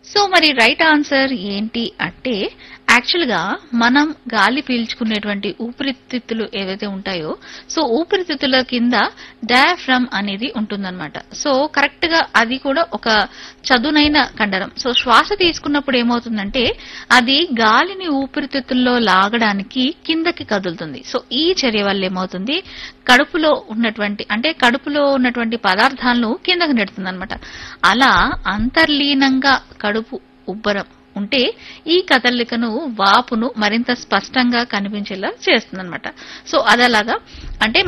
so మరి right answer ఏంటి అంటే యాక్చువల్ గా మనం గాలి పీల్చుకునేటువంటి ఊపిరితిత్తులు ఏవైతే ఉంటాయో సో ఊపిరితిత్తుల కింద డయాఫ్రమ్ అనేది ఉంటుందన్నమాట సో కరెక్ట్ గా అది కూడా ఒక చదునైన కండరం సో శ్వాస తీసుకున్నప్పుడు ఏమవుతుందంటే అది గాలిని ఊపిరితిత్తుల్లో లాగడానికి కిందకి కదులుతుంది సో ఈ చర్య వల్ల ఏమవుతుంది కడుపులో ఉన్నటువంటి అంటే కడుపులో ఉన్నటువంటి పదార్థాలను కిందకి నెడుతుంది అనమాట అలా అంతర్లీనంగా కడుపు ఉబ్బరం ఉంటే ఈ కదలికను వాపును మరింత స్పష్టంగా కనిపించేలా చేస్తుందన్నమాట సో అదలాగా అంటే